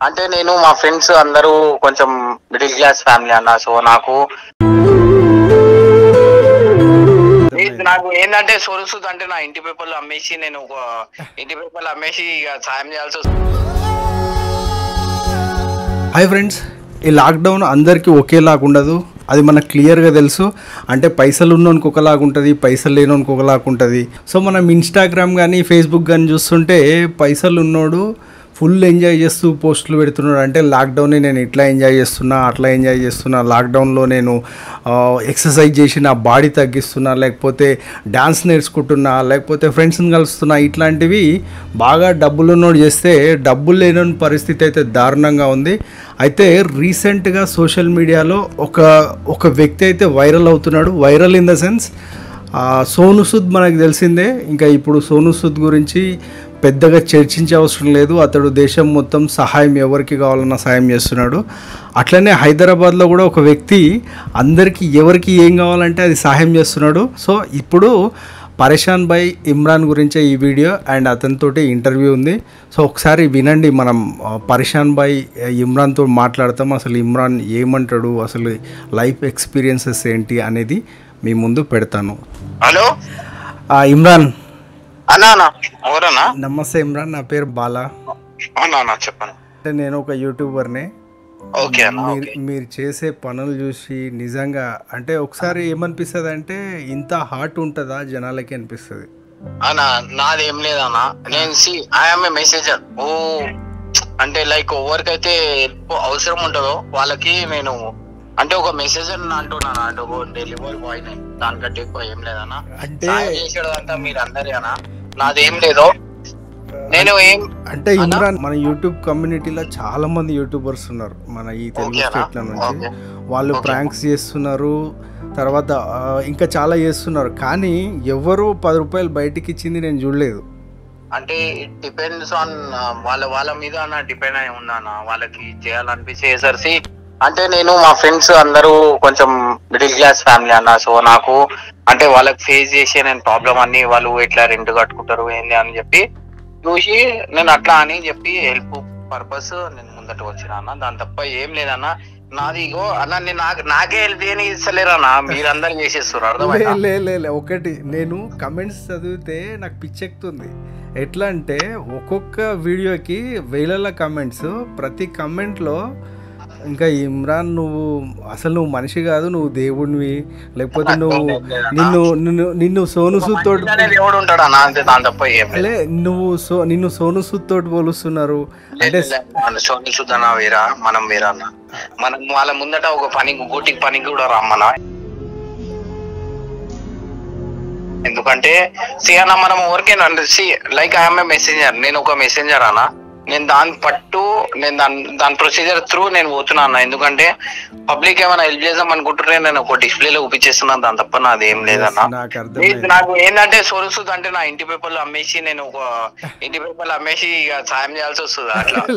అంటే నేను మా ఫ్రెండ్స్ అందరూ కొంచెం మిడిల్ క్లాస్ ఫ్యామిలీ అన్న సో నాకు ఇది నాకు ఏంటంటే సొరుసుద్ అంటే నా ఇంటి పేపర్లు అమ్మేసి నేను ఒక ఇంటి పేపర్లు అమ్మేసి ఇక సాయం చేయాల్సి వస్తుంది హాయ్ ఫ్రెండ్స్ ఈ లాక్డౌన్ అందరికీ ఒకేలాగా ఉండదు అది మనకు క్లియర్గా తెలుసు అంటే పైసలు ఉన్నోనికి ఒకలాగా ఉంటుంది పైసలు లేనోనికి ఒకలాగా ఉంటుంది సో మనం ఇన్స్టాగ్రామ్ కానీ ఫేస్బుక్ కానీ చూస్తుంటే పైసలు ఉన్నోడు ఫుల్ ఎంజాయ్ చేస్తూ పోస్టులు పెడుతున్నాడు అంటే లాక్డౌన్ని నేను ఇట్లా ఎంజాయ్ చేస్తున్నా అట్లా ఎంజాయ్ చేస్తున్నా లాక్డౌన్లో నేను ఎక్సర్సైజ్ చేసి నా బాడీ తగ్గిస్తున్నా లేకపోతే డ్యాన్స్ నేర్చుకుంటున్నా లేకపోతే ఫ్రెండ్స్ని కలుస్తున్నా ఇట్లాంటివి బాగా డబ్బులు ఉన్నోడు చేస్తే డబ్బులు లేని పరిస్థితి అయితే దారుణంగా ఉంది అయితే రీసెంట్గా సోషల్ మీడియాలో ఒక ఒక వ్యక్తి అయితే వైరల్ అవుతున్నాడు viral in the sense Sonu Sood మనకు తెలిసిందే ఇంకా ఇప్పుడు సోను సుద్ గురించి పెద్దగా చర్చించే అవసరం లేదు అతడు దేశం మొత్తం సహాయం ఎవరికి కావాలన్నా సహాయం చేస్తున్నాడు అట్లనే హైదరాబాద్లో కూడా ఒక వ్యక్తి అందరికీ ఎవరికి ఏం కావాలంటే అది సహాయం చేస్తున్నాడు సో ఇప్పుడు పరేషాన్ భాయ్ ఇమ్రాన్ గురించే ఈ వీడియో అండ్ అతనితోటి ఇంటర్వ్యూ ఉంది సో ఒకసారి వినండి మనం ఆ, పరేషాన్ భాయ్ ఇమ్రాన్తో మాట్లాడతాం అసలు ఇమ్రాన్ ఏమంటాడు అసలు లైఫ్ ఎక్స్పీరియన్సెస్ ఏంటి అనేది మీ ముందు పెడతాను హలో ఆ, ఇమ్రాన్ అన్నా అన్న ఎవరన్నా నమస్తే ఇమ్రాన్ నా పేరు బాలా అవునా అన్న చెప్పను అంటే నేను ఒక యూట్యూబర్నే ఓకే అన్న మీరు మీరు చేసే పనులు చూసి నిజంగా అంటే ఒకసారి ఏమనిపిస్తుంది అంటే ఇంత హార్ట్ ఉంటుందా జనాలకి అనిపిస్తుంది అన్న నాదేం లేదన్న నేను సి ఐఎమ్ ఏ మెసేజర్ ఓ అంటే లైక్ ఎవరికైతే ఎక్కువ అవసరం ఉంటుందో వాళ్ళకి నేను అంటే ఒక మెసేజర్ అంటున్నాను అంటే ఒక డెలివరీ బాయ్ నేను దానికంటే ఎక్కువ ఏం లేదన్న అంటే సాయం చేసేదంతా మీరు అందరి అన్న నాదేం లేదు నేను ఏం అంటే ఇమ్రాన్ మన యూట్యూబ్ కమ్యూనిటీలో చాలా మంది యూట్యూబర్స్ ఉన్నారు మన ఈ తెలుగు ఓకేనా? స్టేట్ల నుంచి ఓకే. వాళ్ళు ఓకే. ప్రాంక్స్ చేస్తున్నారు తర్వాత ఆ, ఇంకా చాలా చేస్తున్నారు కానీ ఎవరు పది రూపాయలు బయటికి ఇచ్చింది నేను చూడలేదు అంటే ఇట్ డిపెండ్స్ ఆన్ వాళ్ళ వాళ్ళ మీద అన్న డిపెండ్ అయి ఉన్నాను వాళ్ళకి చేయాలనిపించి చేసరికి అంటే నేను మా ఫ్రెండ్స్ అందరూ కొంచెం మిడిల్ క్లాస్ ఫ్యామిలీ అన్న సో నాకు అంటే వాళ్ళకి ఫేస్ చేసే నేను ప్రాబ్లం అన్ని వాళ్ళు ఎట్లా రెంట్ కట్టుకుంటారు ఏంది అని చెప్పి చూసి నేను అట్లా అని చెప్పి హెల్ప్ పర్పస్ నేను ముందట వచ్చిన అన్న దాని తప్ప ఏం లేదన్న నాది ఇగో అన్న నేను నాకు నాకే హెల్ప్ చేయని ఇస్తలేరన్న మీరందరూ చేసేస్తారు లే అర్థమైందా లే లే లే ఒకటి నేను కమెంట్స్ చదివితే నాకు పిచ్చెక్కుతుంది ఎట్లా అంటే ఒక్కొక్క వీడియోకి వేలల కమెంట్స్ ప్రతి కమెంట్లో ఇంకా ఇమ్రాన్ నువ్వు అసలు నువ్వు మనిషి కాదు నువ్వు దేవుడివి లేకపోతే నువ్వు నిన్ను నిన్ను నిన్ను సోను సూద్ తోటి మనిషి అనేది ఎవడు ఉంటాడు అన్న అంతే దాని తప్ప ఏం లేదు లే నువ్వు సో నిన్ను సోను సూద్ తోటి పోలుస్తున్నారు అంటే మన సోని సుధన వేరా మనం వేరా అన్న మనం వాళ్ళ ముందట ఒక పని గూటికి పనికి కూడా రమ్మన ఎందుకంటే సి అన్న మనం ఎవరికైనా see like I'm a messenger నేను ఒక మెసెంజర్ అన్న నేను దాని పట్టు నేను దాని దాని ప్రొసీజర్ త్రూ నేను పోతున్నా అన్న ఎందుకంటే పబ్లిక్ ఏమైనా హెల్ప్ చేద్దాం అనుకుంటుంటే నేను ఒక డిస్ప్లేలో చూపించేస్తున్నాను దాని తప్ప నాది ఏం లేదన్న నాకు ఇది అర్థమైంది నాకు ఏంటంటే సొరుసుద్ అంటే నా ఇంటి పేపర్లు అమ్మేసి నేను ఒక ఇంటి పేపర్లు అమ్మేసి ఇక సాయం చేయాల్సి వస్తుంది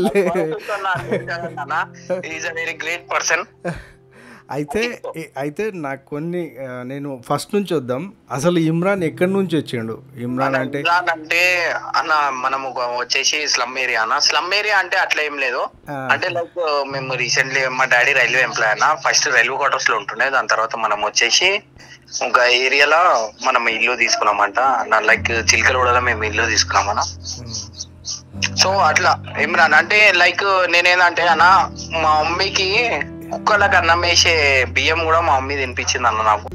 అట్లా is a very great person అయితే ఏ- అయితే నాకు కొన్ని ఆ, నేను ఫస్ట్ నుంచి వద్దాం అసలు ఇమ్రాన్ ఎక్కడి నుంచి వచ్చిండు ఇమ్రాన్ అంటే ఇమ్రాన్ అంటే అన్న మనం ఒక వచ్చేసి స్లమ్ ఏరియా అన్న స్లమ్ ఏరియా అంటే అట్లా ఏం లేదు ఆ. అంటే లైక్ మేము రీసెంట్లీ మా డాడీ రైల్వే ఎంప్లాయ్ అన్న ఫస్ట్ రైల్వే క్వార్టర్స్ లో ఉంటుండే దాని తర్వాత మనం వచ్చేసి ఒక ఏరియాలో మనం ఇల్లు తీసుకున్నామంట నా లైక్ చిలకలగూడలో మేము ఇల్లు తీసుకున్నామన్న సో అట్లా ఇమ్రాన్ అంటే లైక్ నేనేందంటే అన్న మా మమ్మీకి కుక్కలకు అన్నం వేసే బియ్యం కూడా మా మమ్మీ తినిపించింది అన్న నాకు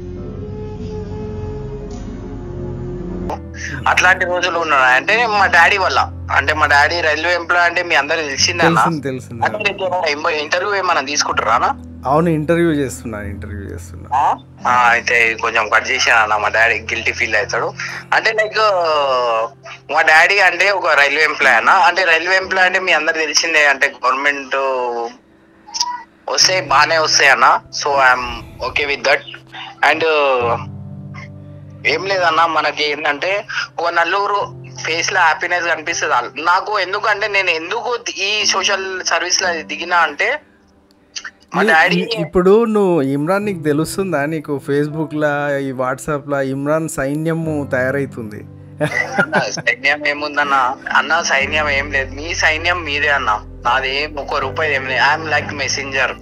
అట్లాంటి రోజులు ఉన్నాయి అంటే మా డాడీ వల్ల అంటే మా డాడీ రైల్వే ఎంప్లాయ్ అంటే మీ అందరికి తెలిసిందే అన్న తెలిసింది తెలిసింది అంటే ఇంటర్వ్యూ ఏమైనా తీసుకుంటారా అన్న అవును ఇంటర్వ్యూ చేస్తున్నా ఇంటర్వ్యూ చేస్తున్నా ఆ, అయితే కొంచెం కట్ చేసాను మా డాడీ గిల్టీ ఫీల్ అవుతాడు అంటే లైక్ మా డాడీ అంటే ఒక రైల్వే ఎంప్లాయ్ అన్న అంటే రైల్వే ఎంప్లాయ్ అంటే మీ అందరు తెలిసిందే అంటే గవర్నమెంట్ వస్తాయి బాగానే వస్తాయి అన్న so I'm okay with that and ఏం లేదన్న మనకి ఏంటంటే ఒక నలుగురు ఫేస్ లో హ్యాపీనెస్ కనిపిస్తుంది అల్- నాకు ఎందుకంటే నేను ఎందుకు ఈ సోషల్ సర్వీస్ లో దిగినా అంటే మా డాడీ ఈ- ఇప్పుడు నువ్వు ఇమ్రాన్ నీకు తెలుస్తుందా నీకు ఫేస్బుక్లా ఈ వాట్సాప్లా ఇమ్రాన్ సైన్యము తయారైతుంది అన్న, సైన్యం ఏముందన్న అన్న సైన్యం ఏం లేదు మీ సైన్యం మీదే అన్న నాది ఏం ఒక్క రూపాయి ఏం లేదు ఐఎమ్ లైక్ మెసెంజర్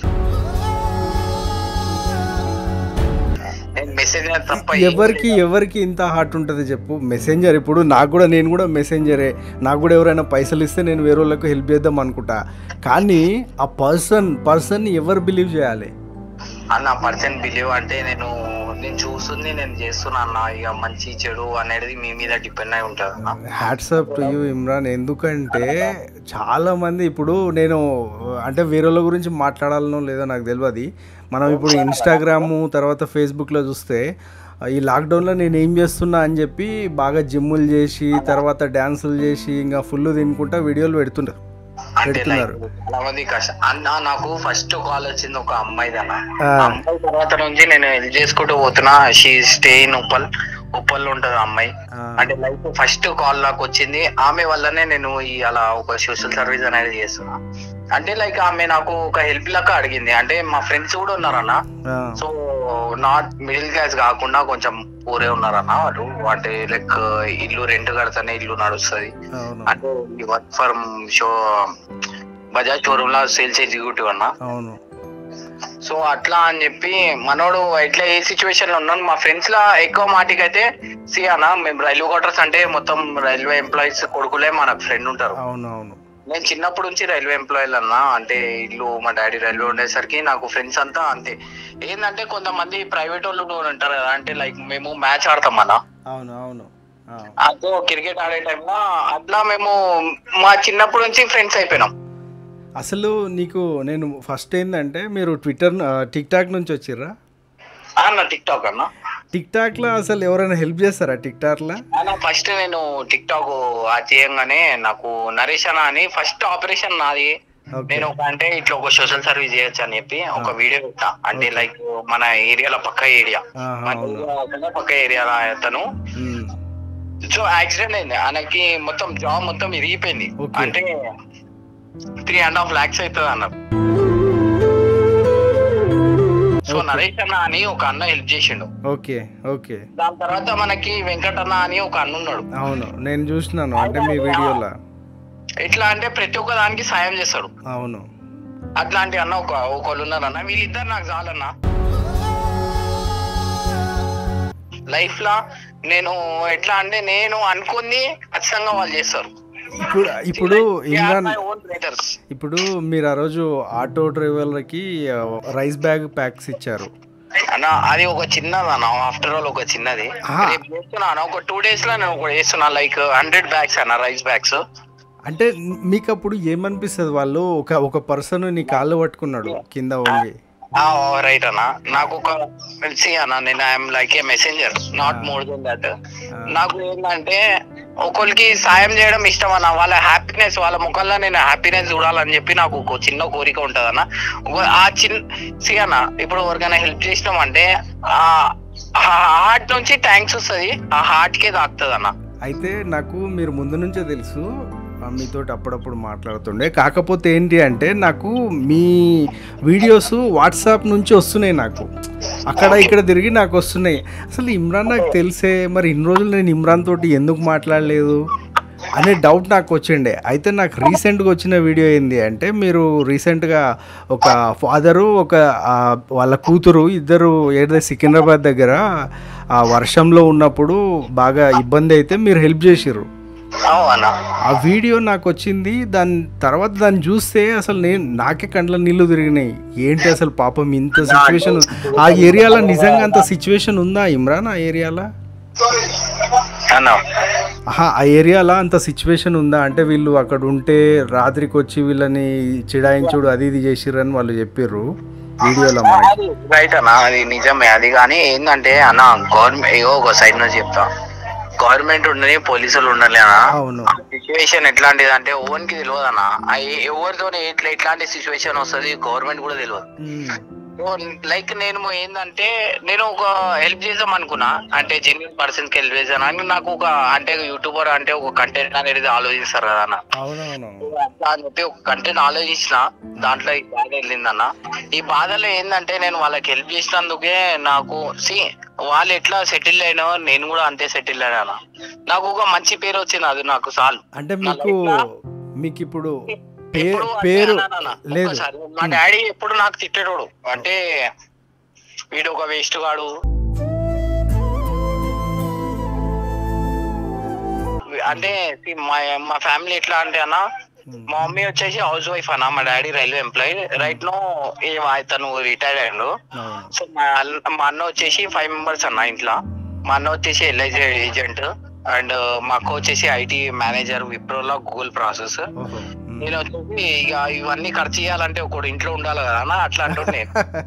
నేను మెసెంజర్ తప్ప ఏం ఎవరికి ఎవరికి ఇంత హార్ట్ ఉంటుంది చెప్పు మెసెంజర్ ఇప్పుడు నాకు కూడా నేను కూడా మెసెంజరే నాకు కూడా ఎవరైనా పైసలు ఇస్తే నేను వేరే వాళ్ళకు హెల్ప్ చేద్దాం అనుకుంటా కానీ ఆ పర్సన్ పర్సన్ ఎవరు బిలీవ్ చేయాలి అన్న పర్సన్ బిలీవ్ అంటే నేను నేను చూస్తుంది నేను చేస్తున్నా అన్న ఇక మంచి చెడు అనేది మీ మీద డిపెండ్ అయి ఉంటుంది అన్న హ్యాట్సప్ టు యూ ఇమ్రాన్ ఎందుకంటే చాలా మంది ఇప్పుడు నేను అంటే వేరే వాళ్ళ గురించి మాట్లాడాలనో లేదో నాకు తెలియదు మనం ఇప్పుడు ఇన్స్టాగ్రాము తర్వాత ఫేస్బుక్లో చూస్తే ఈ లాక్డౌన్లో నేను ఏం చేస్తున్నా అని చెప్పి బాగా జిమ్ములు చేసి తర్వాత డ్యాన్సులు చేసి ఇంకా ఫుల్ తినుకుంటా వీడియోలు పెడుతుంటారు అంటే లైక్ పెడుతున్నారు. చాలా మంది కష్టం అన్న నాకు ఫస్ట్ కాల్ వచ్చింది ఒక అమ్మాయిది అన్న ఆ. ఆ అమ్మాయి తర్వాత నుంచి నేను హెల్ప్ చేసుకుంటూ పోతున్నా she stay in Uppal Uppal ఉంటది ఆ అమ్మాయి ఆ, అంటే లైక్ ఫస్ట్ కాల్ నాకు వచ్చింది ఆమె వల్లనే నేను ఈ అలా ఒక సోషల్ సర్వీస్ అనేది చేస్తున్నా అంటే లైక్ ఆమె నాకు ఒక హెల్ప్ లెక్క అడిగింది అంటే మా ఫ్రెండ్స్ కూడా ఉన్నారన్న ఆ, సో నాట్ మిడిల్ క్లాస్ కాకుండా కొంచెం పూరే ఉన్నారన్న వాళ్ళు అంటే లైక్ ఇల్లు రెంట్ కడితేనే ఇల్లు నడుస్తుంది అవును అంటే ఈ work for show Bajaj showroom లో సేల్స్ ఎగ్జిక్యూటివ్ అన్న అవును సో అట్లా అని చెప్పి మనోడు ఇట్లా ఏ సిచ్యువేషన్ లో ఉన్నాను మా ఫ్రెండ్స్ లా ఎక్కువ మాటికి అయితే సి అన్న మేము రైల్వే క్వార్టర్స్ అంటే మొత్తం రైల్వే ఎంప్లాయీస్ కొడుకులే మన ఫ్రెండ్ ఉంటారు అవును అవును నేను చిన్నప్పటి నుంచి రైల్వే ఎంప్లాయీలు అన్న అంటే ఇల్లు మా డాడీ రైల్వే ఉండేసరికి నాకు ఫ్రెండ్స్ అంతా అంతే ఏంటంటే కొంతమంది ప్రైవేట్ వాళ్ళు కూడా ఉంటారు కదా అంటే లైక్ మేము మ్యాచ్ ఆడతాం అన్న అవును అవును ఆ, అదే క్రికెట్ ఆడే టైంలో అట్లా మేము మా చిన్నప్పటి నుంచి ఫ్రెండ్స్ అయిపోయినాం అసలు నీకు నేను ఫస్ట్ ఏంటంటే మీరు ట్విట్టర్ టిక్ టాక్ నుంచి వచ్చిర్రా అన్న టిక్ టాక్ అన్న టిక్ టాక్లో అసలు ఎవరైనా హెల్ప్ చేస్తారా టిక్ టాక్లో అన్న ఫస్ట్ నేను టిక్ టాక్ చేయంగానే నాకు నరేష్ అన్న అని ఫస్ట్ ఆపరేషన్ నాది ఓకే నేను ఒక అంటే ఇట్లా ఒక సోషల్ సర్వీస్ చేయొచ్చు అని చెప్పి ఒక వీడియో పెట్టా అంటే లైక్ మన ఏరియాలో పక్క ఏరియా ఆహా, మన అవును ఏరియా కన్నా పక్క ఏరియాలో అతను ఉమ్, సో యాక్సిడెంట్ అయింది ఆయనకి మొత్తం జాబ్ మొత్తం ఇరిగిపోయింది Okay. అంటే త్రీ అండ్ హాఫ్ లాక్స్ అవుతుంది అన్నారు సో Okay. నరేష్ అన్న అని ఒక అన్న హెల్ప్ చేసిండు ఓకే ఓకే దాని తర్వాత మనకి వెంకటన్న అని ఒక అన్న ఉన్నాడు అవును నేను చూసినాను అంటే మీ వీడియోలో ఎట్లా అంటే ప్రతి ఒక్క దానికి సాయం చేస్తాడు అవును అట్లాంటి అన్న ఒక ఒకళ్ళు ఉన్నారన్న వీళ్ళిద్దరు నాకు చాలన్న లైఫ్ లా నేను ఎట్లా అంటే నేను అనుకుంది ఖచ్చితంగా వాళ్ళు చేస్తారు ఇప్పుడు ఇప్పుడు ఇమ్రాన్ ఓన్ బ్రదర్స్ ఇప్పుడు మీరు ఆ రోజు ఆటో డ్రైవర్లకి ఆ, రైస్ బ్యాగ్ ప్యాక్స్ ఇచ్చారు అన్న అది ఒక చిన్నది అన్న ఆఫ్టర్ ఆల్ ఒక చిన్నది ఆహా. రేపు చేస్తున్నా అన్న ఒక టూ డేస్ లో నేను ఒకటి చేస్తున్నా లైక్ హండ్రెడ్ బ్యాగ్స్ అన్న రైస్ బ్యాగ్స్ అంటే మీకు అప్పుడు ఏమనిపిస్తుంది వాళ్ళు ఒక ఒక పర్సన్ నీ కాళ్ళు పట్టుకున్నాడు కింద వంగి రైట్ అన్న నాకు ఒక సి అన్న నేను I'm like a messenger not more than that నాకు ఏంటంటే ఒకరికి సాయం చేయడం ఇష్టం అన్న వాళ్ళ హ్యాపీనెస్ వాళ్ళ ముఖంలో నేను హ్యాపీనెస్ చూడాలని చెప్పి నాకు ఒక చిన్న కోరిక ఉంటది అన్న ఒక- ఆ చిన్న సి అన్న ఇప్పుడు ఎవరికైనా హెల్ప్ చేసినాం అంటే ఆ హార్ట్ నుంచి థ్యాంక్స్ వస్తుంది ఆ హార్ట్ కే తాకుతుంది అన్న అయితే నాకు మీరు ముందు నుంచే తెలుసు ఆ, మీతోటి అప్పుడప్పుడు మాట్లాడుతుండే కాకపోతే ఏంటి అంటే నాకు మీ వీడియోస్ వాట్సాప్ నుంచి వస్తున్నాయి నాకు అక్కడ ఇక్కడ తిరిగి నాకు వస్తున్నాయి అసలు ఇమ్రాన్ నాకు తెలిసే మరి ఇన్ని రోజులు నేను ఇమ్రాన్ తోటి ఎందుకు మాట్లాడలేదు అనే డౌట్ నాకు వచ్చిండే అయితే నాకు రీసెంట్గా వచ్చిన వీడియో ఏంది అంటే మీరు రీసెంట్గా ఒక ఫాదరు ఒక ఆ, వాళ్ళ కూతురు ఇద్దరు ఏదైతే సికింద్రాబాద్ దగ్గర ఆ వర్షంలో ఉన్నప్పుడు బాగా ఇబ్బంది అయితే మీరు హెల్ప్ చేసిర్రు అవు అన్న ఆ వీడియో నాకు వచ్చింది దాని తర్వాత దాన్ని చూస్తే అసలు నేను నాకే కండ్ల నీళ్లు తిరిగినాయి ఏంటి అసలు పాపం ఇంత సిచ్యువేషన్ ఆ ఏరియాలో నిజంగా అంత సిచ్యువేషన్ ఉందా ఇమ్రాన్ ఆ ఏరియాలో అన్న ఆహా, ఆ ఏరియాలో అంత సిచ్యువేషన్ ఉందా అంటే వీళ్ళు అక్కడ ఉంటే రాత్రికి వచ్చి వీళ్ళని చిడాయించుడు అది ఇది చేసిర్రని వాళ్ళు చెప్పిర్రు వీడియోలో మనకి రైట్ అన్న అది నిజమే అది కానీ ఏంటంటే అన్న గవర్నమెంట్ ఏవో ఒక సైడ్ నుంచి చెప్తా గవర్నమెంట్ ఉండని పోలీసులు ఉండాలి అన్న అవును సిచ్యువేషన్ ఎట్లాంటిది అంటే ఓన్ కి తెలియదు అన్న ఆ ఏ- ఎవరితో ఎట్లా ఎట్లాంటి సిచ్యువేషన్ వస్తుంది గవర్నమెంట్ కూడా తెలియదు ఉమ్, సో లైక్ నేను ఏంటంటే నేను ఒక హెల్ప్ చేద్దాం అనుకున్నా అంటే జెన్యున్ పర్సన్ కి హెల్ప్ చేశాను అని నాకు ఒక అంటే యూట్యూబర్ అంటే ఒక కంటెంట్ అనేది ఆలోచిస్తారు కదా అన్న అవునవును అట్లా అని చెప్పి ఒక కంటెంట్ ఆలోచించిన దాంట్లో ఈ బాధ వెళ్ళిందన్న ఈ బాధలో ఏంటంటే నేను వాళ్ళకి హెల్ప్ చేసినందుకే నాకు సి వాళ్ళు ఎట్లా సెటిల్ అయినా నేను కూడా అంతే సెటిల్ అయినా నాకు ఒక మంచి పేరు వచ్చింది అది నాకు చాలు అంటే మీకు మీకు ఇప్పుడు పే- ఎప్పుడు అంటే పేరు అన్నా నాన్న, లేదు ఒక్కసారి మా డాడీ ఎప్పుడు నాకు తిట్టేటోడు అంటే వీడు ఒక వేస్ట్ గాడు అంటే see, మా మా ఫ్యామిలీ ఎట్లా అంటే అన్న మా మమ్మీ వచ్చేసి హౌస్ వైఫ్ అన్న మా daddy railway employee right no తను రిటైర్డ్ అయ్యాడు అవును సో మా అన్న- మా అన్న వచ్చేసి ఫైవ్ మెంబర్స్ అన్న ఇంట్లో మా అన్న వచ్చేసి ఎల్ఐజీ ఏజెంట్ అండ్ మా అక్క వచ్చేసి ఐటీ మేనేజర్ విప్రోలో గూగుల్ ప్రాసెస్ ఓహో మ్. నేను వచ్చేసి ఇక ఇవన్నీ ఖర్చు చేయాలంటే ఒకడు ఇంట్లో ఉండాలి కదా అన్న అట్లా అంటుండే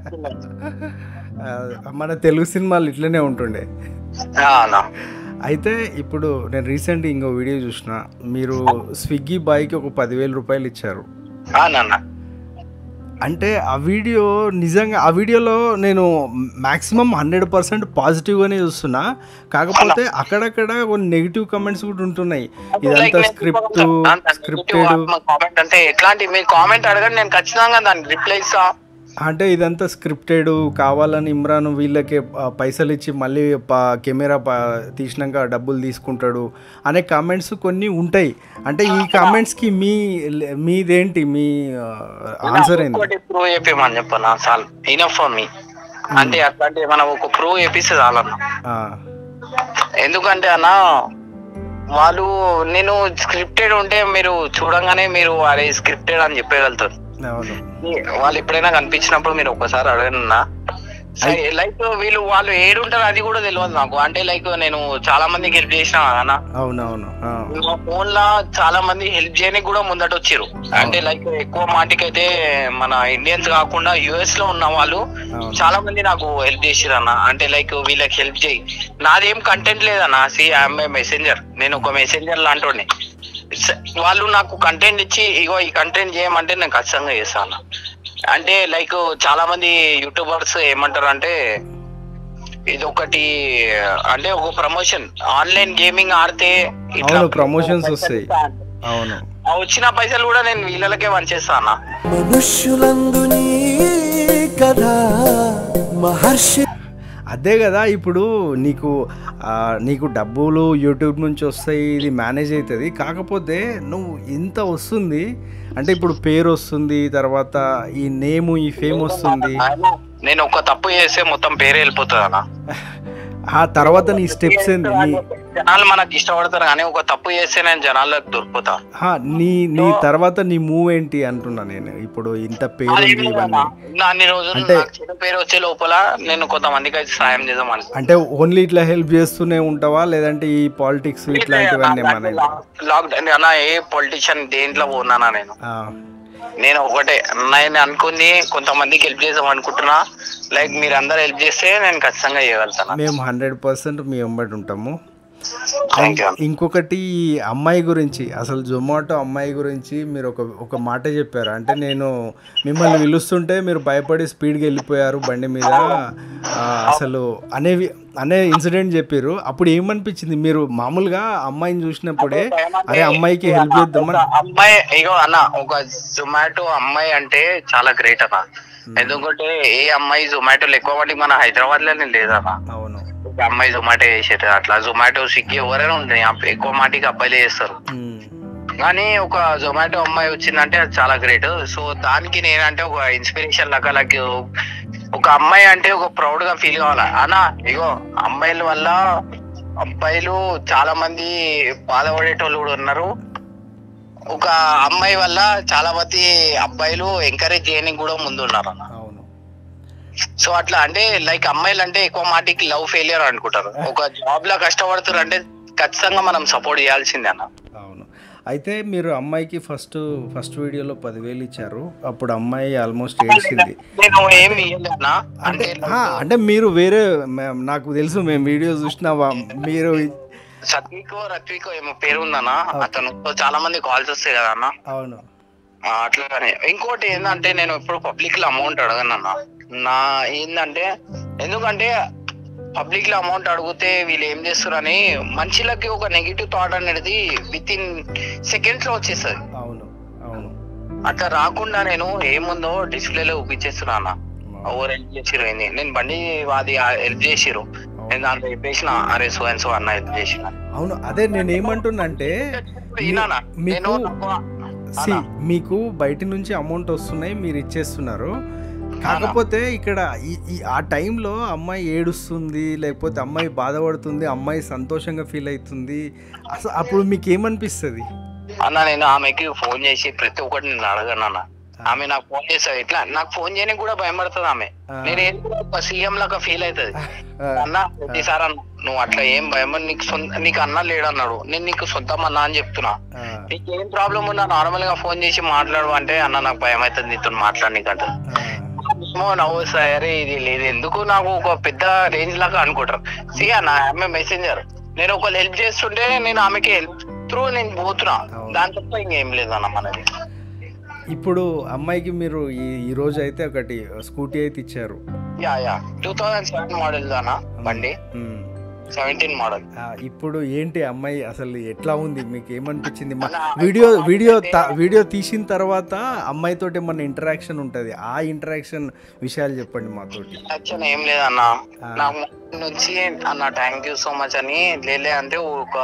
ఆ, మన తెలుగు సినిమాలు ఇట్లనే ఉంటుండే ఆ, అన్న అయితే ఇప్పుడు నేను రీసెంట్ ఇంకో వీడియో చూసిన మీరు స్విగ్గీ బాయ్కి ఒక పదివేల రూపాయలు ఇచ్చారు ఆ, నాన్న అంటే ఆ వీడియో నిజంగా ఆ వీడియోలో నేను మాక్సిమం హండ్రెడ్ పర్సెంట్ పాజిటివ్గానే చూస్తున్నా కాకపోతే అక్కడక్కడ కొన్ని నెగిటివ్ కమెంట్స్ కూడా ఉంటున్నాయి ఇదంతా స్క్రిప్ట్ స్క్రిప్టెడ్ కామెంట్ అంటే ఎట్లాంటి మీరు కామెంట్ అడగండి నేను ఖచ్చితంగా దానికి రిప్లై ఇస్తా అంటే ఇదంతా స్క్రిప్టెడ్ కావాలని ఇమ్రాన్ వీళ్ళకి ఆ, పైసలు ఇచ్చి మళ్ళీ ప- కెమెరా ప- తీసినాక డబ్బులు తీసుకుంటాడు అనే కామెంట్స్ కొన్ని ఉంటాయి అంటే ఈ కామెంట్స్కి మీ మీదేంటి మీ ఆన్సర్ ఏంటి ఒకటి ప్రూవ్ చెప్పమని చెప్పన్నా చాలు ఇనఫ్ ఫర్ మీ అంటే అట్లాంటి మనం ఒక ప్రూవ్ చేపిస్తే చాలన్న ఆ, ఎందుకంటే అన్న వాళ్ళు నేను స్క్రిప్టెడ్ ఉంటే మీరు చూడంగానే మీరు అరే స్క్రిప్టెడ్ అని చెప్పగలుగుతారు అవును వాళ్ళు ఎప్పుడైనా కనిపించినప్పుడు మీరు ఒక్కసారి అడగనున్నా లైక్ వీళ్ళు వాళ్ళు ఏడుంటారు అది కూడా తెలియదు నాకు అంటే లైక్ నేను చాలా మందికి హెల్ప్ చేసిన అన్న అవునవును ఆ, మా ఫోన్ లా చాలా మంది హెల్ప్ చేయడానికి కూడా ముందట వచ్చారు అంటే లైక్ ఎక్కువ మాటికైతే మన ఇండియన్స్ కాకుండా యుఎస్ లో ఉన్న వాళ్ళు అవును చాలా మంది నాకు హెల్ప్ చేసిరు అన్న అంటే లైక్ వీళ్ళకి హెల్ప్ చేయి నాదేం కంటెంట్ లేదన్న సి ఐఎమ్ ఏ మెసెంజర్ నేను ఒక మెసెంజర్ లాంటి వాళ్ళు నాకు కంటెంట్ ఇచ్చి ఇగో ఈ కంటెంట్ చేయమంటే నేను ఖచ్చితంగా చేస్తాను అంటే లైక్ చాలా మంది యూట్యూబర్స్ ఏమంటారు అంటే ఇది ఒకటి అంటే ఒక ప్రమోషన్ ఆన్లైన్ గేమింగ్ ఆడితే ఇట్లా అవును, promotions వస్తాయి. అవును ఆ వచ్చిన పైసలు కూడా నేను వీళ్ళకే వంచేస్తా అన్న మనుష్యులందు నీ కథ మహర్షి అదే కదా ఇప్పుడు నీకు ఆ, నీకు డబ్బులు యూట్యూబ్ నుంచి వస్తాయి ఇది మేనేజ్ అవుతుంది కాకపోతే నువ్వు ఇంత వస్తుంది అంటే ఇప్పుడు పేరు వస్తుంది తర్వాత ఈ నేము ఈ ఫేమ్ వస్తుంది నేను ఒక తప్పు చేస్తే మొత్తం పేరు వెళ్ళిపోతుంది అన్న ఆ తర్వాత నీ స్టెప్స్ ఏంది నీ జనాలు మనకి ఇష్టపడతారు కానీ ఒక తప్పు చేస్తే నేను జనాలకు దొరికిపోతా ఆ, నీ నీ తర్వాత నీ మూవ్ ఏంటి అంటున్నా నేను ఇప్పుడు ఇంత పేరు ఉంది ఇవన్నీ నా అన్ని రోజులు అంటే- నాకు చెడు పేరు వచ్చే లోపల నేను కొంతమందికి అయితే సాయం చేద్దాం అనుకో అంటే ఓన్లీ ఇట్లా హెల్ప్ చేస్తూనే ఉంటావా లేదంటే ఈ పాలిటిక్స్ ఇట్లాంటివన్నీ మన లాక్డౌన్ అన్న ఏ పొలిటీషియన్ దేంట్లో పోన్నానా నేను ఆ, నేను ఒకటే నేను అనుకుంది కొంతమందికి హెల్ప్ చేద్దాం అనుకుంటున్నా లైక్ మీరు అందరు హెల్ప్ చేస్తే నేను ఖచ్చితంగా చేయగలుగుతాను మేము హండ్రెడ్ పర్సెంట్ మీ వెంబడి ఉంటాము థ్యాంక్ యూ ఇంకొకటి ఈ అమ్మాయి గురించి అసలు జొమాటో అమ్మాయి గురించి మీరు ఒక ఒక మాట చెప్పారు అంటే నేను మిమ్మల్ని పిలుస్తుంటే మీరు భయపడి స్పీడ్గా వెళ్ళిపోయారు బండి మీద ఆ, అసలు అనేవి అనే ఇన్సిడెంట్ చెప్పారు అప్పుడు ఏమనిపించింది మీరు మామూలుగా అమ్మాయిని చూసినప్పుడే అరే అమ్మాయికి హెల్ప్ చేద్దామని ఒక అమ్మాయి ఇగో అన్న ఒక జొమాటో అమ్మాయి అంటే చాలా గ్రేట్ అన్న ఎందుకంటే ఏ అమ్మాయి జొమాటోలో ఎక్కువ మంది మన హైదరాబాద్ లోనే లేదన్న అవును ఒక అమ్మాయి జొమాటో చేసేది అట్లా జొమాటో స్విగ్గీ ఎవరైనా ఉంటుంది అప్ప- ఎక్కువ మాటికి అబ్బాయిలే చేస్తారు ఉమ్, కానీ ఒక జొమాటో అమ్మాయి వచ్చిందంటే అది చాలా గ్రేట్ సో దానికి నేనంటే ఒక ఇన్స్పిరేషన్ లాగా లైక్ ఒక అమ్మాయి అంటే ఒక ప్రౌడ్ గా ఫీల్ కావాలి అన్న ఇగో అమ్మాయిల వల్ల అబ్బాయిలు చాలా మంది బాధపడేటోళ్ళు కూడా ఉన్నారు ఒక అమ్మాయి వల్ల చాలా మంది అబ్బాయిలు ఎంకరేజ్ చేయడానికి కూడా ముందు ఉన్నారు అన్న అవును సో అట్లా అంటే లైక్ అమ్మాయిలు అంటే ఎక్కువ మాటికి లవ్ ఫెయిలియర్ అనుకుంటారు ఒక జాబ్ లా కష్టపడుతారు అంటే ఖచ్చితంగా మనం సపోర్ట్ చేయాల్సిందే అన్న అవును అయితే మీరు అమ్మాయికి ఫస్ట్ ఫస్ట్ వీడియోలో పదివేలు ఇచ్చారు అప్పుడు అమ్మాయి ఆల్మోస్ట్ ఏడ్చింది నేను ఏమి ఇయ్యలేనా అంటే అంటే ఆ, అంటే మీరు వేరే మే- నాకు తెలుసు మేము వీడియో చూసిన మీరు సత్వికో రత్వికో ఏమో పేరు ఉందన్నా అతను చాలా మంది కాల్స్ వస్తాయి కదా అన్న అవును ఆ, అట్లానే ఇంకోటి ఏంటంటే నేను ఎప్పుడు పబ్లిక్ లో అమౌంట్ అడగను అన్న నా ఏంటంటే ఎందుకంటే పబ్లిక్ లో అమౌంట్ అడిగితే వీళ్ళు ఏం చేస్తారని మనుషులకి ఒక నెగిటివ్ థాట్ అనేది విత్ ఇన్ సెకండ్స్ లో వచ్చేస్తుంది అవును అవును అట్లా రాకుండా నేను ఏముందో డిస్ప్లేలో చూపించేస్తున్నా అన్న ఎవరు హెల్ప్ చేసిరు ఏంది నేను బండి అది హెల్ప్ చేసిరు నేను దాంట్లో చెప్పేసిన అరే సో అండ్ సో అన్న హెల్ప్ చేసిన అవును అదే నేను ఏమంటున్నా అంటే వినానా? మీకు నేను నాకు సి మీకు బయట నుంచి అమౌంట్ వస్తున్నాయి మీరు ఇచ్చేస్తున్నారు కాకపోతే ఇక్కడ ఈ ఈ ఆ టైంలో అమ్మాయి ఏడుస్తుంది లేకపోతే అమ్మాయి బాధపడుతుంది అమ్మాయి సంతోషంగా ఫీల్ అవుతుంది అసలు అప్పుడు మీకు ఏమనిపిస్తుంది అన్న నేను ఆమెకి ఫోన్ చేసి ప్రతి ఒక్కటి నేను అడగను అన్న ఆమె నాకు ఫోన్ చేస్తుంది ఇట్లా నాకు ఫోన్ చేయడానికి కూడా భయపడుతుంది ఆమె ఆ. నేను ఏదో ఒక సీఎం లాగా ఫీల్ అవుతుంది ఆ, అన్న ప్రతిసారి అన్న నువ్వు అట్లా ఏం భయం నీకు సొంత నీకు అన్న లేడన్నాడు నేను నీకు సొంతం అన్న అని చెప్తున్నా ఆ, నీకు ఏం ప్రాబ్లం ఉన్నా నార్మల్ గా ఫోన్ చేసి మాట్లాడు అంటే అన్న నాకు భయం అవుతుంది నీతో మాట్లాడనీకంట ఆ, ఏమో నవ్వు సరే ఇది లేదు ఎందుకు నాకు ఒక పెద్ద రేంజ్ లాగా అనుకుంటారు సి అన్న ఆమె మెసెంజర్ నేను ఒకళ్ళు హెల్ప్ చేస్తుంటే నేను ఆమెకి హెల్ప్ త్రూ నేను పోతున్నా అవును. దాని తప్ప ఇంకేం లేదు అన్న మనది ఇప్పుడు అమ్మాయికి మీరు ఈ ఈ రోజు అయితే ఒకటి స్కూటీ అయితే ఇచ్చారు yeah yeah two thousand seven model దానా బండి ఉమ్. సెవెంటీన్ మోడల్ ఆ, ఇప్పుడు ఏంటి అమ్మాయి అసలు ఎట్లా ఉంది మీకు ఏమనిపించింది మా- అలా వీడియో అయితే వీడియో అంటే- త- వీడియో తీసిన తర్వాత అమ్మాయితోటి మన ఇంటరాక్షన్ ఉంటుంది ఆ ఇంటరాక్షన్ విషయాలు చెప్పండి మాతోటి యాక్చువల్ ఏం లేదన్న ఆ. నాకు ముందు నుంచి అన్న థ్యాంక్ యూ సో మచ్ అని లేలే అంటే ఒక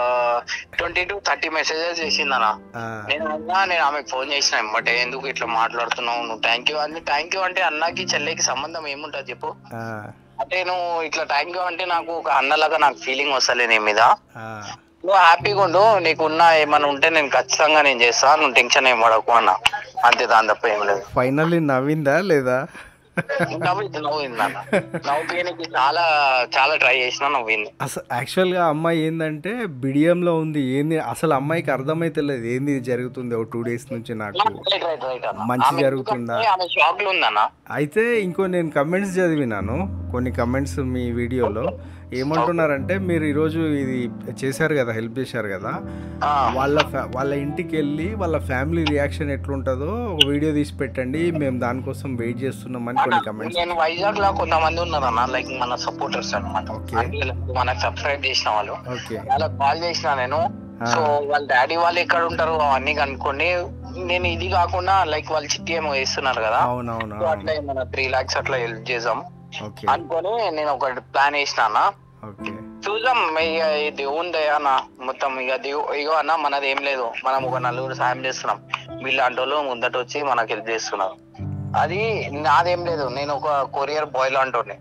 ట్వంటీ టు థర్టీ మెసేజెస్ చేసిందన్న ఆ, నేను అన్నా నేను ఆమెకు ఫోన్ చేసిన బట్ ఎందుకు ఇట్లా మాట్లాడుతున్నావు నువ్వు థ్యాంక్ యూ అని థ్యాంక్ యూ అంటే అన్నకి చెల్లికి సంబంధం ఏముంటది చెప్పు ఆ, అంటే నువ్వు ఇట్లా థ్యాంక్ యూ అంటే నాకు ఒక అన్నలాగా నాకు ఫీలింగ్ వస్తలే నీ మీద ఆ, నువ్వు హ్యాపీగా ఉండు నీకున్న ఏమైనా ఉంటే నేను ఖచ్చితంగా నేను చేస్తా నువ్వు టెన్షన్ ఏం పడకు అన్న అంతే దాని తప్ప ఏం లేదు ఫైనల్లీ నవ్విందా లేదా నవ్వింది నవ్వింది అన్న నవ్వుకి చాలా చాలా ట్రై చేసిన నవ్వింది అసలు యాక్చువల్గా అమ్మాయి ఏంటంటే బిడియంలో ఉంది ఏంది అసలు అమ్మాయికి అర్థమైతలేదు ఏంది ఇది జరుగుతుంది ఒక టూ డేస్ నుంచి నాకు రైట్ రైట్ రైట్ అన్న మంచి ఆమె జరుగుతుందా? ఎందుకంటే ఆమె షాక్ లో ఉందన్న అయితే ఇంకో నేను కమెంట్స్ చదివినాను కొన్ని కమెంట్స్ మీ వీడియోలో ఏమంటున్నారంటే మీరు ఈరోజు ఇది చేశారు కదా హెల్ప్ చేశారు కదా ఆ, వాళ్ళ ఫ్యా- వాళ్ళ ఇంటికి వెళ్ళి వాళ్ళ ఫ్యామిలీ రియాక్షన్ ఎట్లుంటుందో ఒక వీడియో తీసి పెట్టండి మేము దానికోసం వెయిట్ చేస్తున్నామని కొన్ని కమెంట్స్ నేను వైజాగ్ లో కొంతమంది ఉన్నారు అన్న లైక్ మన సపోర్టర్స్ అనమాట Okay. అంటే like మనకు సబ్స్క్రైబ్ చేసిన వాళ్ళు ఓకే వాళ్ళకి కాల్ చేసిన నేను ఆ. సో వాళ్ళ డాడీ వాళ్ళు ఎక్కడ ఉంటారు అవన్నీ కనుక్కోండి నేను ఇది కాకుండా లైక్ వాళ్ళు చిట్టి ఏమో వేస్తున్నారు కదా అవునవును సో అట్లా ఏమైనా త్రీ లాక్స్ అట్లా హెల్ప్ చేద్దాం ఓకే అనుకొని నేను ఒకటి ప్లాన్ వేసిన అన్న ఓకే చూద్దాం ఇక ఇది ఉంది అన్న మొత్తం ఇక దిగు ఇగో అన్న మనది ఏం లేదు మనం ఒక నలుగురు సాయం చేస్తున్నాం వీళ్ళంటి వాళ్ళు ముందట వచ్చి మనకు హెల్ప్ చేస్తున్నారు అది నాదేం లేదు నేను ఒక కొరియర్ బాయ్ లాంటి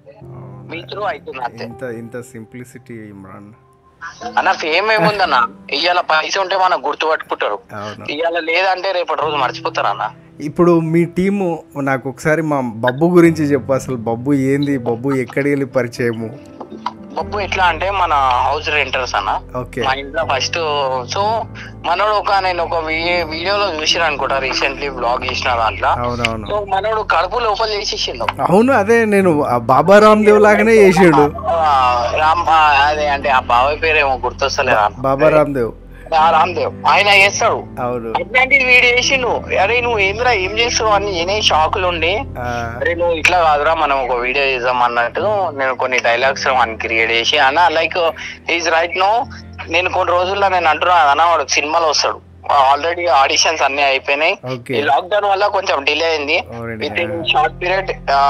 మీ త్రూ అవుతుంది అంతే ఇంత ఇంత సింప్లిసిటీ ఇమ్రాన్ అన్న ఫేమ్ ఏముందన్న ఇవాళ పైస ఉంటే మనకు గుర్తుపట్టుకుంటారు అవును ఇవాళ లేదంటే రేపటి రోజు మర్చిపోతారు అన్న ఇప్పుడు మీ టీము నాకు ఒకసారి మా బబ్బు గురించి చెప్పు అసలు బబ్బు ఏంది బబ్బు ఎక్కడికి వెళ్ళి పరిచయము బొబ్బు ఎట్లా అంటే మన హౌస్ రెంటర్స్ అన్న ఓకే మా ఇంట్లో ఫస్ట్ సో మనోడు ఒక నేను ఒక వీ- వీడియోలో చూసిన అనుకుంటా రీసెంట్లీ బ్లాగ్ చేసిన దాంట్లో అవునవును సో మనోడు కడుపు లోపల చేసేసిండు అవును అదే నేను ఆ బాబా రామ్దేవ్ లాగానే చేసాడు ఆ, రామ్ ఆ, అదే అంటే ఆ బాబాయ్ పేరేమో గుర్తొస్తలేదా బాబా రామ్దేవ్ ఆ, రామ్దేవ్ ఆయన చేస్తాడు అవును అట్లాంటి వీడియో చేసిండు అరే నువ్వు ఏందిరా ఏం చేస్తావు అని నేనే షాకులు ఉండి ఆ, అరే నువ్వు ఇట్లా కాదురా మనం ఒక వీడియో చేద్దాం అన్నట్టు నేను కొన్ని డైలాగ్స్ అని క్రియేట్ చేసి అన్న లైక్ ఈజ్ రైట్ నో నేను కొన్ని రోజుల్లో నేను అంటున్నా అన్న వాడు సినిమాలో వస్తాడు ఆల్రెడీ ఆడిషన్స్ అన్ని అయిపోయినాయి ఓకే ఈ లాక్డౌన్ వల్ల కొంచెం డిలే అయింది Already, within short period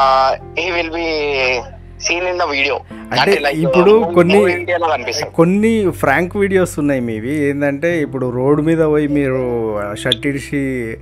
he will be seen in the video అంటే ఇప్పుడు కొన్ని- కనిపిస్తుంది కొన్ని ఫ్రాంక్ వీడియోస్ ఉన్నాయి మీవి ఏంటంటే ఇప్పుడు రోడ్ మీద పోయి మీరు షర్ట్ ఇడిసి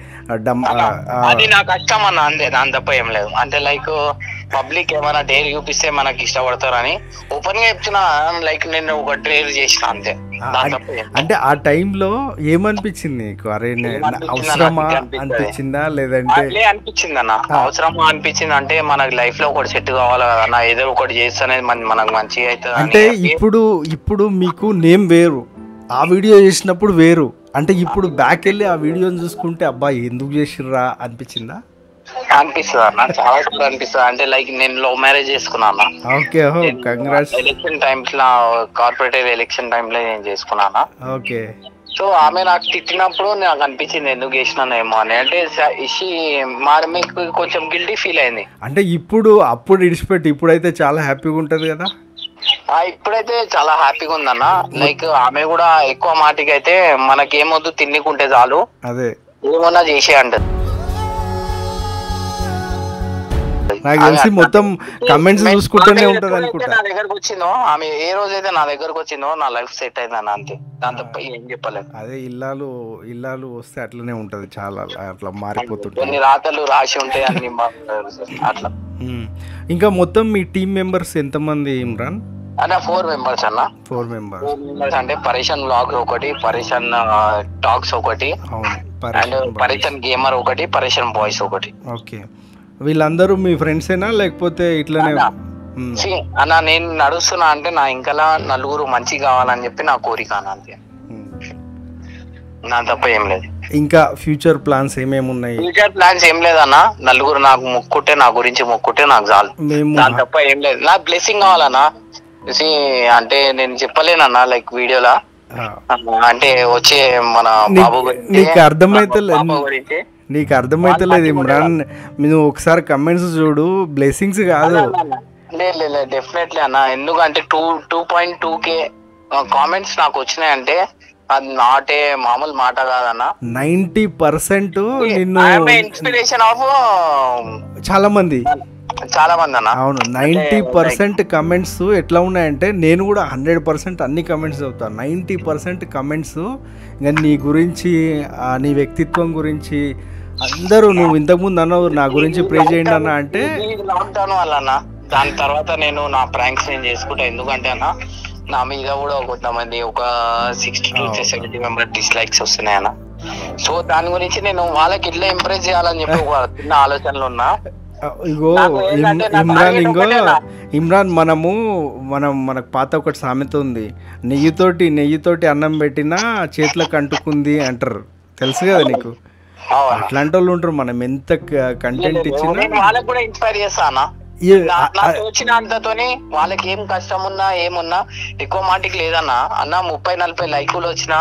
డమ్ ఆ, ఆ, అది నా కష్టం అన్న అంతే దాని తప్ప ఏం లేదు అంటే లైక్ పబ్లిక్ ఏమైనా డేర్ చూపిస్తే మనకి ఇష్టపడతారని ఓపెన్ గా చెప్తున్నా లైక్ నేను ఒక ట్రేర్ చేసిన అంతే దాని తప్ప ఏం లేదు. అంటే ఆ టైంలో ఏమనిపించింది నీకు అరే నే- ఏమనిపించింది అవసరమా నాకు అనిపిస్తది. అనిపించిందా లేదంటే అట్లే అనిపించింది అన్న అవసరమా అనిపించింది అంటే మనకి లైఫ్ లో ఒకటి సెట్ కావాలి కదా అన్న ఏదో ఒకటి చేస్తేనే మన మనకు మంచిగా అవుతుంది అంటే ఇప్పుడు ఇప్పుడు మీకు నేమ్ వేరు ఆ వీడియో చేసినప్పుడు వేరు అంటే ఇప్పుడు బ్యాక్ వెళ్ళి ఆ వీడియోని చూసుకుంటే అబ్బా ఎందుకు చేసిర్రా అనిపించిందా అనిపిస్తుంది అన్న చాలా సార్లు అనిపిస్తుంది అంటే లైక్ నేను లవ్ మ్యారేజ్ చేసుకున్నా అన్న ఓకే హో కంగ్రాట్స్ ఎలక్షన్ టైమ్స్ లో కార్పొరేటివ్ ఎలక్షన్ టైమ్ లో నేను చేసుకున్నాను ఓకే సో ఆమె నాకు తిట్టినప్పుడు నాకు అనిపించింది ఎందుకు చేసినానేమో అని అంటే స- ఇషి మరి మీకు కొంచెం గిల్టీ ఫీల్ అయింది అంటే ఇప్పుడు అప్పుడు ఇడిచిపెట్టి ఇప్పుడైతే చాలా హ్యాపీగా ఉంటుంది కదా ఆ ఇప్పుడైతే చాలా హ్యాపీగా ఉందన్న లైక్ ఆమె కూడా ఎక్కువ మాటికి అయితే మనకేమొద్దు తిన్నికుంటే చాలు అదే ఏమన్నా చేసే అంటది నాకు తెలిసి మొత్తం కమెంట్స్ చూసుకుంటూనే ఆమె ఉంటది ఎప్పుడైతే అనుకుంటా నా దగ్గరకు వచ్చిందో ఆమె ఏ రోజైతే నా దగ్గరకు వచ్చిందో నా లైఫ్ సెట్ అయిందన్న అంతే దాని తప్ప ఏం చెప్పలేదు అదే ఇల్లాలు ఇల్లాలు వస్తే అట్లనే ఉంటది చాలా అట్లా మారిపోతుంటుంది కొన్ని రాతలు రాసి ఉంటాయి అన్ని మాకు తెలుసు. అట్లా మ్మ్. ఇంకా మొత్తం మీ టీం మెంబర్స్ ఎంతమంది ఇమ్రాన్ అన్న ఫోర్ మెంబర్స్ అన్న ఫోర్ మెంబర్స్ ఫోర్ మెంబర్స్ అంటే పరేషన్ బ్లాగ్ ఒకటి పరేషన్ టాక్స్ ఒకటి అవును అండ్ పరేషాన్ బాయ్. పరేషన్ గేమర్ ఒకటి పరేషన్ బాయ్స్ ఒకటి ఓకే వీళ్ళందరూ మీ ఫ్రెండ్సేనా లేకపోతే ఇట్లనే అన్నా. మ్మ్. See, అన్న నేను నడుస్తున్నా అంటే నా ఇంకలా నలుగురు మంచి కావాలని చెప్పి నా కోరిక అన్న అంతే మ్మ్. నా తప్ప ఏం లేదు ఇంకా ఫ్యూచర్ ప్లాన్స్ ఏమేమి ఉన్నాయి ఫ్యూచర్ ప్లాన్స్ ఏం లేదన్న నలుగురు నాకు మొక్కుంటే నా గురించి మొక్కుంటే నాకు చాలు మేము దాని తప్ప ఏం లేదు నాకు బ్లెస్సింగ్ కావాలన్నా See, అంటే నేను చెప్పలేనన్నా లైక్ వీడియోలా ఆ, అంటే వచ్చే మన నీ- బాబు గురించి నీకు అర్థమైతే- పాప గురించి నీకు అర్థమైతలేదు ఇమ్రాన్ నువ్వు ఒకసారి కమెంట్స్ చూడు బ్లెస్సింగ్స్ కాదు లేదు లేదు డెఫినెట్లీ అన్న ఎందుకంటే two two point two K comments నాకు వచ్చినాయంటే అది నాటే మామూలు మాట కాదన్న నైంటీ పర్సెంట్ నిన్ను ఇన్స్పిరేషన్ ఆఫ్ చాలా మంది చాలా మంది అన్న అవును నైంటీ పర్సెంట్ కమెంట్స్ ఎట్లా ఉన్నాయంటే నేను కూడా హండ్రెడ్ పర్సెంట్ అన్ని కమెంట్స్ చదువుతాను నైంటీ పర్సెంట్ కమెంట్స్ ఇంకా నీ గురించి ఆ, నీ వ్యక్తిత్వం గురించి అందరూ నువ్వు ఇంతకుముందు అన్నావు నా గురించి ప్రే చేయండి అన్న అంటే లాక్డౌన్ వల్ల అన్న దాని తర్వాత నేను నా ప్రాంక్స్ నేను చేసుకుంటా ఎందుకంటే అన్న నా మీద కూడా కొంతమంది ఒక sixty to seventy member dislikes వస్తున్నాయి అన్న సో దాని గురించి నేను వాళ్ళకి ఎట్లా ఇంప్రెస్ చేయాలని చెప్పి ఒక చిన్న ఆలోచనలు ఉన్నా ఆ, ఇగో నాకు ఇమ్- ఏంటంటే నా ఇమ్రాన్ target ఇంకో ఒకటేనా? ఇమ్రాన్ మనము మనం మనకు పాత ఒకటి సామెత ఉంది నెయ్యితోటి నెయ్యితోటి అన్నం పెట్టినా చేతులకు అంటుకుంది అంటారు తెలుసు కదా నీకు అవునా? అట్లాంటి వాళ్ళు ఉంటారు మనం ఎంత కంటెంట్ ఇచ్చినా నేను వాళ్ళకి కూడా ఇన్స్పైర్ చేస్తా అన్న ఏ- నా- ఆ- నాకు వచ్చిన అంతతోని వాళ్ళకి ఏం కష్టం ఉన్నా ఏమున్నా ఎక్కువ మాటికి లేదన్న అన్న ముప్పై నలభై లైకులు వచ్చిన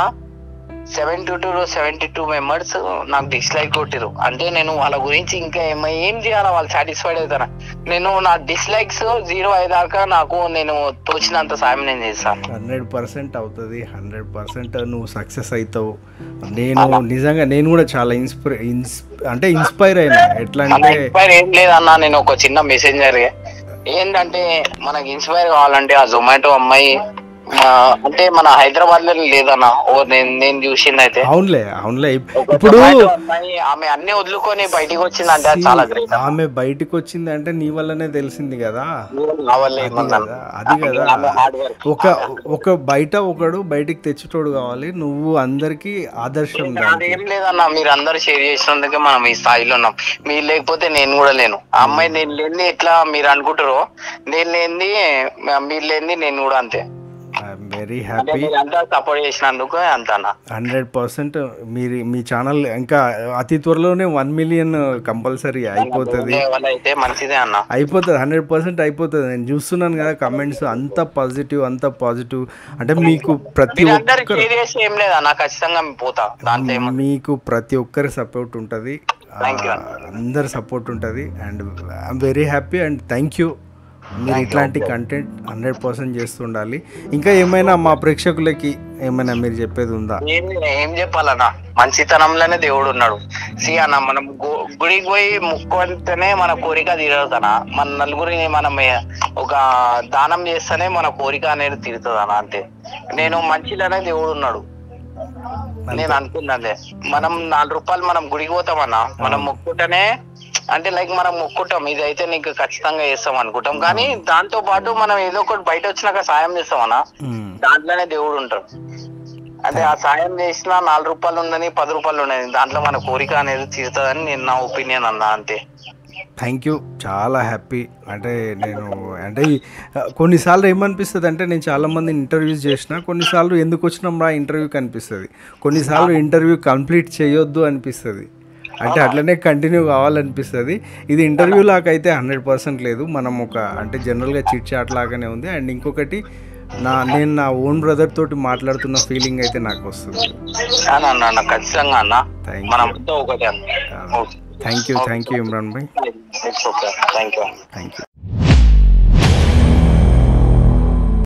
seventy two seventy two members నాకు డిస్లైక్ కొట్టిరు అంటే నేను వాళ్ళ గురించి ఇంకా ఏం ఏం చేయాలా వాళ్ళు సాటిస్ఫైడ్ అవుతారా నేను నా డిస్లైక్స్ జీరో అయ్యేదాకా నాకు నేను తోచినంత సాయం నేను చేస్తాను హండ్రెడ్ పర్సెంట్ అవుతుంది హండ్రెడ్ పర్సెంట్ నువ్వు సక్సెస్ అవుతావు నేను నిజంగా నేను కూడా చాలా ఇన్స్పైర్ ఇన్స్ అంటే ఇన్స్పైర్ అయినా ఎట్లా అన్న అంటే ఇన్స్పైర్ ఏం లేదన్నా నేను ఒక చిన్న మెసెంజర్ ఏంటంటే మనకి ఇన్స్పైర్ కావాలంటే ఆ జొమాటో అమ్మాయి ఆ, అంటే మన హైదరాబాద్ లో లేదన్న ఓ నేను నేను చూసింది అయితే అవునులే అవునులే ఒక ఇప్పుడు Zomato అమ్మాయి ఆమె అన్ని వదులుకొని బయటికి వచ్చిందంటే అది చాలా గ్రేట్ ఆమె బయటికి వచ్చింది అంటే నీ వల్లనే తెలిసింది కదా కావాలి అది కదా అది కదా హార్డ్ వర్క్ ఒక ఒక బయట ఒకడు బయటికి తెచ్చేటోడు కావాలి నువ్వు అందరికి ఆదర్శం దానికి అదేం లేదన్న మీరు అందరు షేర్ చేసినందుకే మనం ఈ స్థాయిలో ఉన్నాం మీరు లేకపోతే నేను కూడా లేను ఆ అమ్మాయి నేను లేని ఎట్లా మీరు అనుకుంటారో నేను లేనిది మీరు లేనిది నేను కూడా అంతే ఐఎమ్ వెరీ అంటే హ్యాపీ మీరంతా సపోర్ట్ చేసినందుకు అంత అన్న హండ్రెడ్ పర్సెంట్ మీరు మీ ఛానల్ ఇంకా అతి త్వరలోనే వన్ మిలియన్ కంపల్సరీ అయిపోతుంది వల్ల అయితే మంచిదే అన్న అయిపోతుంది హండ్రెడ్ పర్సెంట్ అయిపోతుంది నేను చూస్తున్నాను కదా కమెంట్స్ అంత పాజిటివ్ అంత పాజిటివ్ అంటే మీకు ప్రతి మీరందరు ఒక్కరు షేర్ చేసి ఏం లేదన్న ఖచ్చితంగా పోతా దాంట్లో ఏమో మీకు ప్రతి ఒక్కరి సపోర్ట్ ఉంటుంది Thank you. అందరి సపోర్ట్ ఉంటుంది and I'm very happy and thank you మీరు ఇట్లాంటి కంటెంట్ హండ్రెడ్ పర్సెంట్ చేస్తుండాలి ఇంకా ఏమైనా మా ప్రేక్షకులకి ఏమైనా మీరు చెప్పేది ఉందా ఏం ఏం చెప్పాలన్నా మంచితనంలోనే దేవుడు ఉన్నాడు సి అన్న మనం గు- గుడికి పోయి ముక్కుంటేనే మన కోరిక తీరదనా మన నలుగురిని మనం ఏ- ఒక దానం చేస్తేనే మన కోరిక అనేది తీరుతుంది అన్న అంతే నేను మంచిలోనే దేవుడు ఉన్నాడు నేను అనుకున్నదే మనం నాలుగు రూపాయలు మనం గుడికి పోతామన్నా మనం మొక్కుంటేనే అంటే లైక్ మనం మొక్కుంటాం ఇది అయితే నీకు ఖచ్చితంగా చేస్తాం అనుకుంటాం కానీ దాంతో పాటు మనం ఏదో ఒకటి బయట వచ్చినాక సాయం చేస్తామన్నా మ్మ్. దాంట్లోనే దేవుడు ఉంటాడు అంటే ఆ సాయం చేసిన నాలుగు రూపాయలు ఉండని పది రూపాయలు ఉండని దాంట్లో మన కోరిక అనేది తీరుతుందని నేను నా ఒపీనియన్ అన్నా అంతే థ్యాంక్ యూ చాలా హ్యాపీ అంటే నేను అంటే ఈ- కొన్నిసార్లు ఏమనిపిస్తుంది అంటే నేను చాలా మందిని ఇంటర్వ్యూస్ చేసిన కొన్నిసార్లు ఎందుకు వచ్చినాం రా ఇంటర్వ్యూకి అనిపిస్తుంది కొన్నిసార్లు ఇంటర్వ్యూ కంప్లీట్ చేయొద్దు అనిపిస్తుంది అంటే అట్లనే కంటిన్యూ కావాలనిపిస్తుంది ఇది ఇంటర్వ్యూ లాగైతే హండ్రెడ్ పర్సెంట్ లేదు మనం ఒక అంటే జనరల్గా చిట్ చాట్ లాగానే ఉంది అండ్ ఇంకొకటి నా నేను నా ఓన్ బ్రదర్ తోటి మాట్లాడుతున్న ఫీలింగ్ అయితే నాకు వస్తుంది అని అన్న అన్న ఖచ్చితంగా అన్న Thank మనం you. అంతా ఒకటే అన్న thank you thank you Imran bhai it's okay thank you thank you